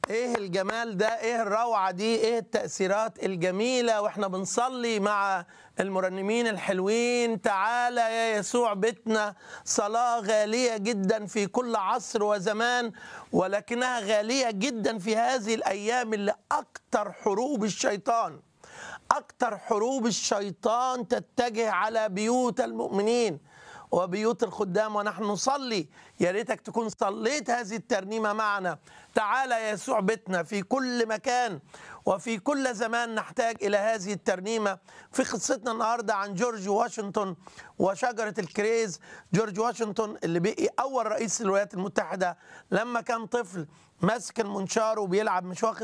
ايه الجمال ده ايه الروعه دي ايه التاثيرات الجميله واحنا بنصلي مع المرنمين الحلوين تعالى يا يسوع بيتنا صلاه غاليه جدا في كل عصر وزمان ولكنها غاليه جدا في هذه الايام اللي اكتر حروب الشيطان اكتر حروب الشيطان تتجه على بيوت المؤمنين وبيوت الخدام ونحن نصلي يا ريتك تكون صليت هذه الترنيمه معنا تعالى يا يسوع بيتنا في كل مكان وفي كل زمان نحتاج الى هذه الترنيمه في قصتنا النهارده عن جورج واشنطن وشجره الكريز جورج واشنطن اللي بقي اول رئيس الولايات المتحده لما كان طفل ماسك المنشار وبيلعب مش واخد